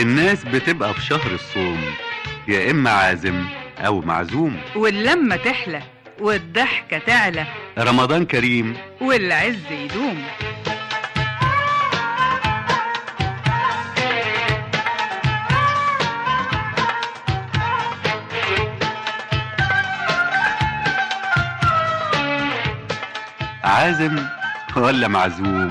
الناس بتبقى في شهر الصوم يا إما عازم أو معزوم واللمة تحلى والضحكة تعلى رمضان كريم والعز يدوم عازم ولا معزوم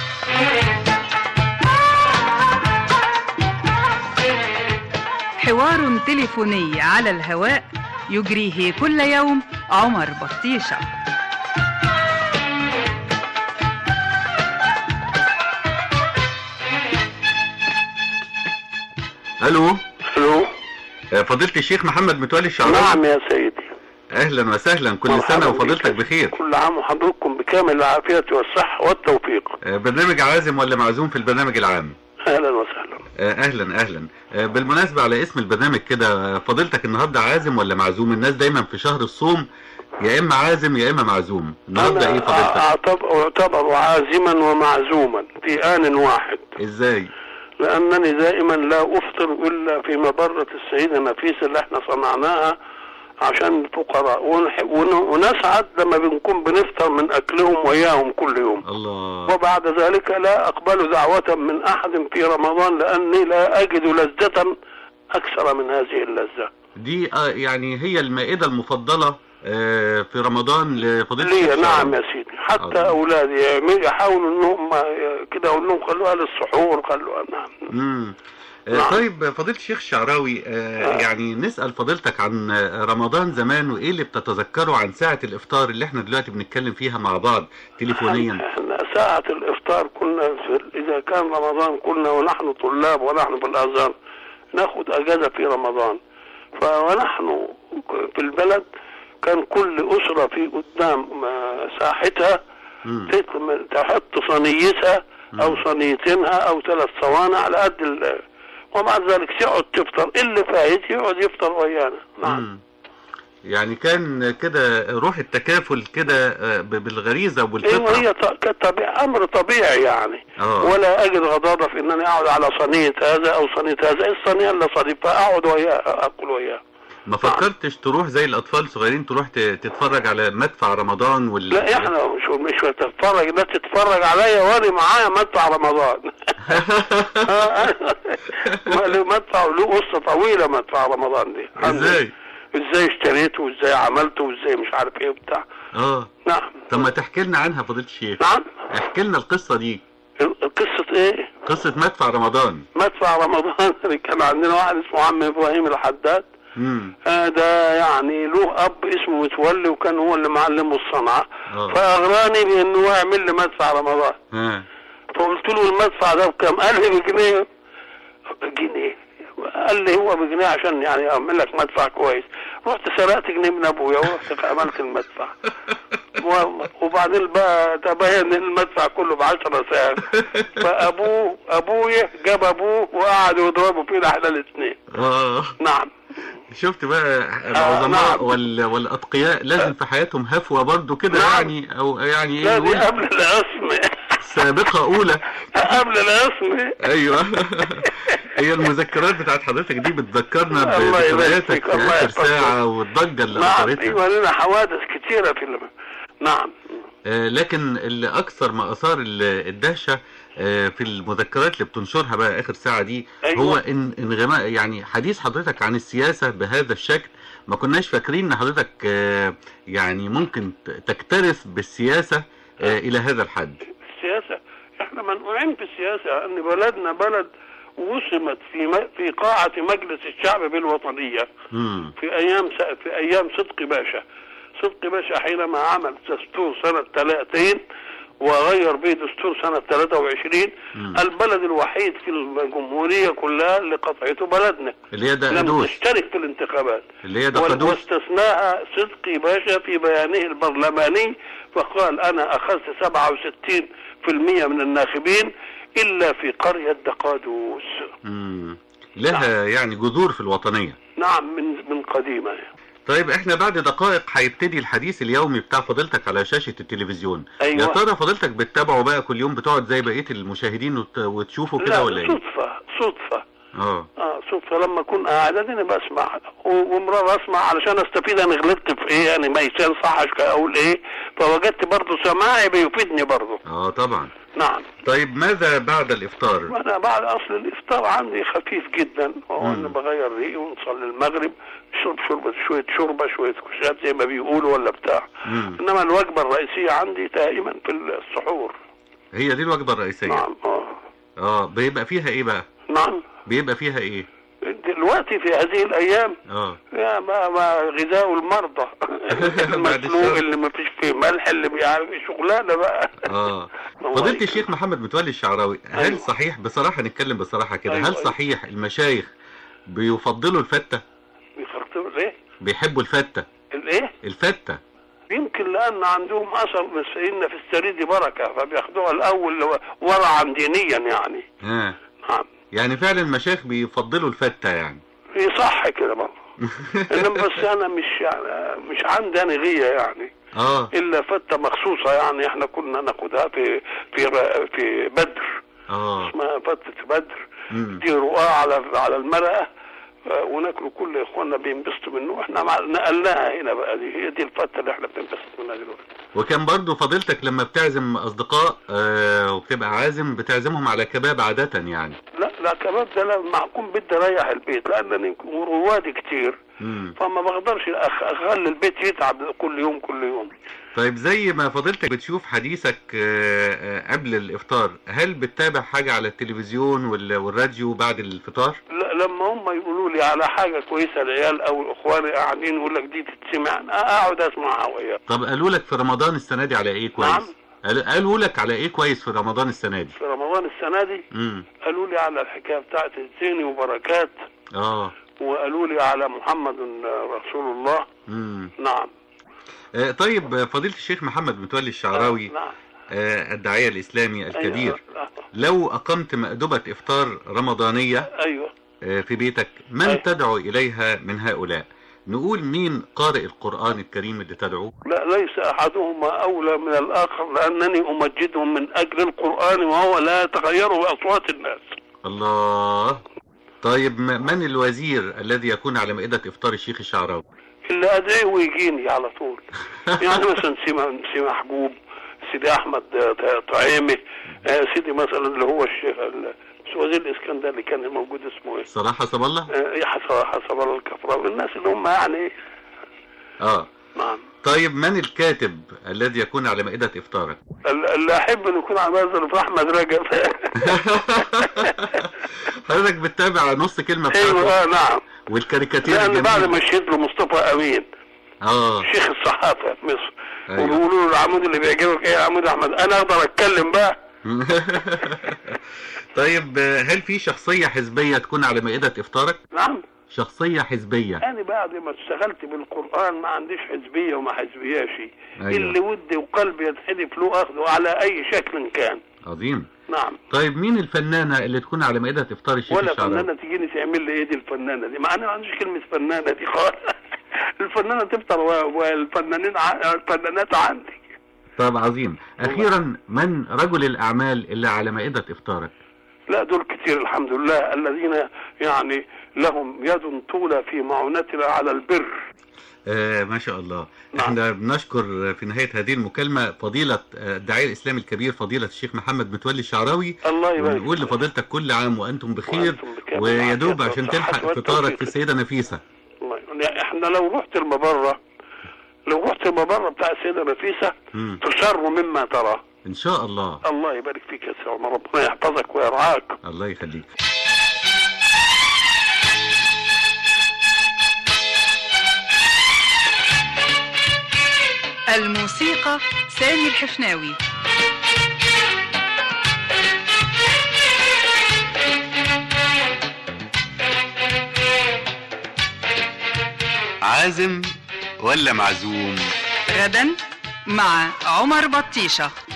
حوار تليفوني على الهواء يجريه كل يوم عمر بطيشة ألو الو آه، فضيلة الشيخ محمد متولي الشعراوي نعم يا سيدي أهلا وسهلا كل مرحبا سنة بك. وفضيلتك بخير كل عام وحضرتكم بكامل العافية والصحة والتوفيق آه، برنامج عازم ولا معزوم في البرنامج العام أهلا وسهلا آه، اهلا اهلا آه، بالمناسبة على اسم البرنامج كده آه، فضيلتك النهاردة عازم ولا معزوم الناس دايما في شهر الصوم يا اما عازم يا اما معزوم النهاردة ايه أنا فضيلتك أعتبر, أعتبر عازما ومعزوما في آن واحد ازاي لأنني دائما لا أفطر إلا في مبرة السيدة نفيسة اللي احنا صنعناها عشان الفقراء ونح- ون- ونسعد لما بنكون بنفطر من أكلهم وياهم كل يوم الله وبعد ذلك لا أقبل دعوة من أحد في رمضان لأني لا أجد لذة أكثر من هذه اللذة دي آه، يعني هي المائدة المفضلة آه، في رمضان لفضيلة لي الشيخ نعم شعراوي. يا سيدي حتى الله. أولادي يعمل- يحاولوا إنهم كده أقول لهم خلوها للسحور خلوها نعم مم. آه، نعم. طيب فضيلة الشيخ الشعراوي آه، آه. يعني نسأل فضيلتك عن آه، رمضان زمان وإيه اللي بتتذكره عن ساعة الإفطار اللي احنا دلوقتي بنتكلم فيها مع بعض تليفونيا احنا ساعة الإفطار كنا في إذا كان رمضان كنا ونحن طلاب ونحن في الأزهر ناخد أجازة في رمضان فونحن في البلد كان كل أسرة في قدام آه، ساحتها مم. تت- تحط صينيتها او صينيتينها او ثلاث صواني على قد ال وبعد ذلك تقعد تفطر اللي فايت يقعد يفطر ويانا نعم مم. يعني كان كده روح التكافل كده آه، ب- بالغريزة ايوه والفطرة هي ط- كطبيعي امر طبيعي يعني اه ولا اجد غضاضه في انني اقعد على صينيه هذا او صينيه هذا إيه الصينيه اللي صديقها اقعد وياه اكل وياه ما فكرتش تروح زي الأطفال الصغيرين تروح ت- تتفرج على مدفع رمضان وال لا احنا مش مش تتفرج لا تتفرج عليا وانا معايا مدفع رمضان ما له مدفع له قصه طويله مدفع رمضان دي ازاي ازاي اشتريته وازاي عملته وازاي مش عارف ايه وبتاع اه نعم طب ما تحكي لنا عنها فضيلة الشيخ نعم احكي لنا القصة دي ال- قصة ايه قصة مدفع رمضان مدفع رمضان كان عندنا واحد اسمه عم ابراهيم الحداد امم آه ده يعني له اب اسمه متولي وكان هو اللي معلمه الصنعة اه فاغراني بانه هو يعمل لي مدفع رمضان ها فقلت له المدفع ده بكام قال لي بجنيه جنيه قال لي هو بجنيه عشان يعني اعمل لك مدفع كويس رحت سرقت جنيه من ابويا ورحت عملت المدفع و- وبعدين بقى تبين ان المدفع كله ب 10 ساعات فابوه ابويا جاب ابوه وقعدوا يضربوا فينا احنا الاثنين اه نعم شفت بقى العظماء نعم. وال... والاتقياء لازم في حياتهم هفوة برضو كده نعم. يعني او يعني ايه لا دي نقول قبل العصمة سابقة اولى قبل العصمة ايوه هي المذكرات بتاعت حضرتك دي بتذكرنا ب- الله يبارك بذكرياتك فيك، في الله اخر يحفظك. ساعة والضجة اللي نعم اثرتها ايوه لنا حوادث كثيرة في الم... نعم آه، لكن اللي اكثر ما اثار ال- الدهشه آه، في المذكرات اللي بتنشرها بقى اخر ساعه دي أيوة. هو ان انغماء يعني حديث حضرتك عن السياسه بهذا الشكل ما كناش فاكرين ان حضرتك آه، يعني ممكن ت- تكترث بالسياسه آه، الى هذا الحد السياسة احنا منقوعين في السياسة ان بلدنا بلد وسمت في م... في قاعة مجلس الشعب بالوطنية مم. في ايام س... في ايام صدقي باشا صدقي باشا حينما عمل دستور سنة 30 وغير به دستور سنة 23 مم. البلد الوحيد في الجمهورية كلها اللي قطعته بلدنا اللي هي لم دقدوس تشترك في الانتخابات اللي هي وال- دقدوس واستثناها صدقي باشا في بيانه البرلماني فقال انا اخذت 67% من الناخبين الا في قرية دقادوس مم. لها يعني جذور في الوطنيه نعم من من قديمة طيب احنا بعد دقائق هيبتدي الحديث اليومي بتاع فضيلتك على شاشة التلفزيون أيوة. يا ترى فضيلتك بتتابعه بقى كل يوم بتقعد زي بقية المشاهدين وت- وتشوفه كده لا ولا ايه صدفة صدفة اه اه صدفة لما اكون قاعد اديني بسمع و- ومرة اسمع علشان استفيد انا غلطت في ايه يعني ما يصحش اقول ايه فوجدت برضه سماعي بيفيدني برضه اه طبعا نعم طيب ماذا بعد الافطار انا بعد اصل الافطار عندي خفيف جدا وهو مم. انا بغير ريقي ونصلي المغرب شرب شربة شوية شوربة شوية كشات زي ما بيقولوا ولا بتاع مم. انما الوجبة الرئيسية عندي دائما في السحور هي دي الوجبه الرئيسيه نعم اه اه بيبقى فيها ايه بقى نعم بيبقى فيها ايه دلوقتي في هذه الايام اه يا ما ما غذاء المرضى بعد المسلوق الشر. اللي ما فيش فيه ملح اللي بيعرف شغلانه بقى اه الله فضيلة يكرمك. الشيخ محمد متولي الشعراوي هل أيوة. صحيح بصراحة نتكلم بصراحة كده أيوة، هل أيوة. صحيح المشايخ بيفضلوا الفتة بيخرطوا الايه؟ بيحبوا الفتة الايه؟ الفتة يمكن لان عندهم اثر من سيدنا في السريد بركه فبياخدوها الاول ورعا دينيا يعني ها نعم يعني فعلا المشايخ بيفضلوا الفتة يعني في صح كده برضه انما بس انا مش يعني مش عندي انا غيه يعني اه الا فته مخصوصه يعني احنا كنا ناخدها في في في بدر اه اسمها فتة بدر مم. دي رقاة على على المرأة آه، وناكله كل اخواننا بينبسطوا منه احنا مع- نقلناها هنا بقى دي هي دي الفتة اللي احنا بننبسط منها دلوقتي وكان برضو فضيلتك لما بتعزم اصدقاء آه وبتبقى عازم بتعزمهم على كباب عادة يعني لا لا كباب ده لما اكون بدي اريح البيت لانني روادي كتير مم. فما بقدرش أخ- اخلي البيت يتعب كل يوم كل يوم طيب زي ما فضيلتك بتشوف حديثك آه، آه، قبل الافطار هل بتتابع حاجة على التلفزيون وال- والراديو بعد الفطار؟ لا لما هم يقولوا لي على حاجة كويسة العيال او اخواني قاعدين يقول لك دي تتسمع أنا اقعد اسمعها وياهم طب قالوا لك في رمضان السنة دي على ايه كويس؟ نعم. قال- قالوا لك على ايه كويس في رمضان السنة دي؟ في رمضان السنة دي امم قالوا لي على الحكاية بتاعت الزيني وبركات اه وقالوا لي على محمد رسول الله امم نعم آه، طيب آه، فضيلة الشيخ محمد متولي الشعراوي نعم آه، الداعية الإسلامي الكبير ايوه لو أقمت مأدبة إفطار رمضانية ايوه آه، في بيتك من أيوة. تدعو إليها من هؤلاء؟ نقول مين قارئ القرآن الكريم اللي تدعوه؟ لا ليس احدهما اولى من الاخر لانني امجدهم من اجل القران وهو لا يتغير باصوات الناس الله طيب م- من الوزير الذي يكون على مائدة إفطار الشيخ الشعراوي؟ اللي ادعيه ويجيني على طول يعني مثلا سيما سيما محجوب سيدي احمد ط- طعيمي آه، سيدي مثلا اللي هو الشيخ ال- وزير الاسكندر اللي كان موجود اسمه ايه صلاح حسب الله؟ آه، حسب حسب الله الكفراوي الناس اللي هم يعني آه نعم طيب من الكاتب الذي يكون على مائدة إفطارك؟ ال- اللي احب ان يكون على مزر في احمد رجب حضرتك بتتابع نص كلمة بتاعته ايوه آه، نعم والكاريكاتير لان بعد الجميل. ما شهد له مصطفى امين اه شيخ الصحافه في مصر أيوة. وبيقولوا له العمود اللي بيعجبك ايه يا عمود احمد انا اقدر اتكلم بقى طيب آه، هل في شخصية حزبية تكون على مائدة إفطارك؟ نعم شخصية حزبية انا بعد ما اشتغلت بالقران ما عنديش حزبيه وما حزبياش أيوة. اللي ودي وقلبي يتحدف له اخذه على اي شكل كان عظيم نعم طيب مين الفنانة اللي تكون على مائدة إفطار الشيخ ولا الشعراوي؟ فنانه تجيني تعمل لي ايه دي الفنانه دي مع انا ما عنديش كلمه فنانه دي خالص الفنانه تفطر و- والفنانين ع- الفنانات عندي طب عظيم أخيرا من رجل الأعمال اللي على مائدة إفطارك؟ لا دول كتير الحمد لله الذين يعني لهم يد طولة في معونتنا على البر آه ما شاء الله نعم. احنا بنشكر في نهاية هذه المكالمة فضيلة آه، الداعية الإسلامي الكبير فضيلة الشيخ محمد متولي الشعراوي الله يبارك ونقول فيك. لفضيلتك كل عام وأنتم بخير وأنتم بكامل ويدوب العافية عشان والصحة تلحق والتوفيق. فطارك في السيدة نفيسة الله يعني احنا لو رحت المبرة لو رحت المبرة بتاع السيدة نفيسة مم. تسر مما ترى إن شاء الله الله يبارك فيك يا سيدي عمر ربنا يحفظك ويرعاك الله يخليك الموسيقى سامي الحفناوي عازم ولا معزوم غدا مع عمر بطيشة